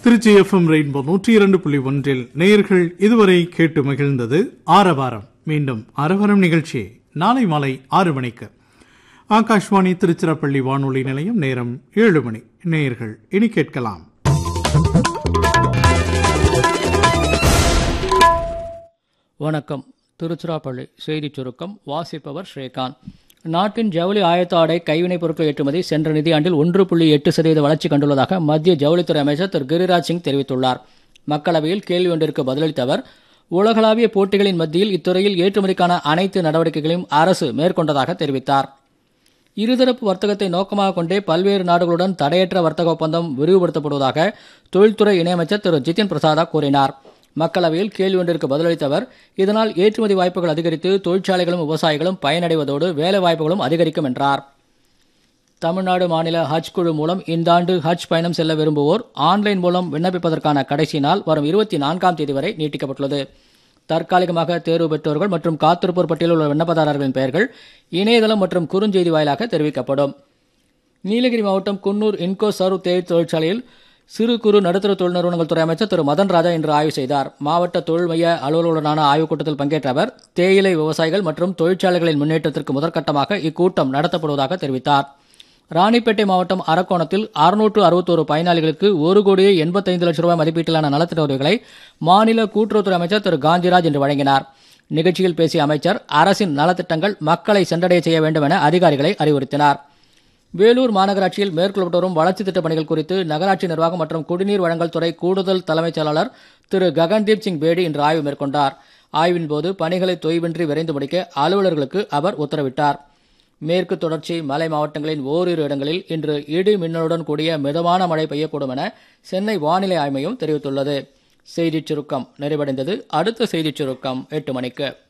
Trichy FM rainbow நூற்றி இரண்டு புள்ளி ஒன்றில் நேயர்கள் இதுவரை கேட்டு மகிழ்ந்தது ஆரவாரம் மீண்டும் அரவரம் நிகழ்ச்சி நாளை மாலை ஆறு மணிக்கு ஆகாஷ்வாணி திருச்சிராப்பள்ளி வானொலி நிலையம் நேரம் ஏழு மணி நேயர்கள் இனி கேட்கலாம் வணக்கம் திருச்சிராப்பள்ளி செய்திச் சுருக்கம் வாசிப்பவர் ஸ்ரீகாந்த் நாட்டின் ஜவுளி ஆயத்த ஆடை கைவினைப் பொருட்கள் ஏற்றுமதி சென்ற நிதியாண்டில் ஒன்று புள்ளி எட்டு சதவீத வளர்ச்சி கண்டுள்ளதாக மத்திய ஜவுளித்துறை அமைச்சர் திரு கிரிராஜ் சிங் தெரிவித்துள்ளார் மக்களவையில் கேள்வி ஒன்றிற்கு பதிலளித்த அவர் உலகளாவிய போட்டிகளின் மத்தியில் இத்துறையில் ஏற்றுமதிக்கான அனைத்து நடவடிக்கைகளையும் அரசு மேற்கொண்டதாக தெரிவித்தார் இருதரப்பு வர்த்தகத்தை நோக்கமாக கொண்டே பல்வேறு நாடுகளுடன் தடையற்ற வர்த்தக ஒப்பந்தம் விரிவுபடுத்தப்படுவதாக தொழில்துறை இணையமைச்சர் திரு ஜிதின் பிரசாதா கூறினார் மக்களவையில் கேள்வி ஒன்றிற்கு பதிலளித்த அவர் இதனால் ஏற்றுமதி வாய்ப்புகள் அதிகரித்து தொழிற்சாலைகளும் விவசாயிகளும் பயனடைவதோடு வேலை வாய்ப்புகளும் அதிகரிக்கும் என்றார் தமிழ்நாடு மாநில ஹஜ் குழு மூலம் இந்த ஆண்டு ஹஜ் பயணம் செல்ல விரும்புவோர் ஆன்லைன் மூலம் விண்ணப்பிப்பதற்கான கடைசி நாள் வரும் இருபத்தி நான்காம் தேதி வரை நீட்டிக்கப்பட்டுள்ளது தற்காலிகமாக தேர்வு பெற்றோர்கள் மற்றும் காத்திருப்போர் பட்டியலில் உள்ள விண்ணப்பதாரர்களின் பெயர்கள் இணையதளம் மற்றும் குறுஞ்செய்தி வாயிலாக தெரிவிக்கப்படும் நீலகிரி மாவட்டம் குன்னூர் இன்கோ சர்வ் தேயிலை தொழிற்சாலையில் சிறு குறு நடுத்தர தொழில் நிறுவனங்கள் துறை அமைச்சர் திரு மதன் ராஜா இன்று ஆய்வு செய்தார் மாவட்ட தொழில் மைய அலுவலருடனான ஆய்வுக் கூட்டத்தில் பங்கேற்ற அவர் தேயிலை விவசாயிகள் மற்றும் தொழிற்சாலைகளின் முன்னேற்றத்திற்கு முதற்கட்டமாக இக்கூட்டம் நடத்தப்படுவதாக தெரிவித்தார் ராணிப்பேட்டை மாவட்டம் அரக்கோணத்தில் அறுநூற்று அறுபத்தோரு பயனாளிகளுக்கு ஒரு கோடியே எண்பத்தைந்து லட்சம் ரூபாய் மதிப்பீட்டிலான நலத்திட்ட உதவிகளை மாநில கூட்டுறவுத்துறை அமைச்சர் திரு காந்திராஜ் இன்று வழங்கினார் நிகழ்ச்சியில் பேசிய அமைச்சர் அரசின் நலத்திட்டங்கள் மக்களை சென்றடைய செய்ய வேண்டும் என அதிகாரிகளை அறிவுறுத்தினார் வேலூர் மாநகராட்சியில் மேற்கொள்ளப்பட்டு வரும் வளர்ச்சித் திட்டப் பணிகள் குறித்து நகராட்சி நிர்வாகம் மற்றும் குடிநீர் வழங்கல் துறை கூடுதல் தலைமைச் செயலாளர் திரு ககன்தீப் சிங் பேடி இன்று ஆய்வு மேற்கொண்டார் ஆய்வின் போது பணிகளை தொய்வின்றி விரைந்து முடிக்க அலுவலர்களுக்கு அவர் உத்தரவிட்டார் மேற்கு தொடர்ச்சி மலை மாவட்டங்களின் ஓரிரு இடங்களில் இன்று இடி மின்னலுடன் கூடிய மிதமான மழை பெய்யக்கூடும் என சென்னை வானிலை ஆய்வு மையம் தெரிவித்துள்ளது செய்திச் சுருக்கம் நிறைவடைந்தது அடுத்த செய்திச் சுருக்கம் எட்டு மணிக்கு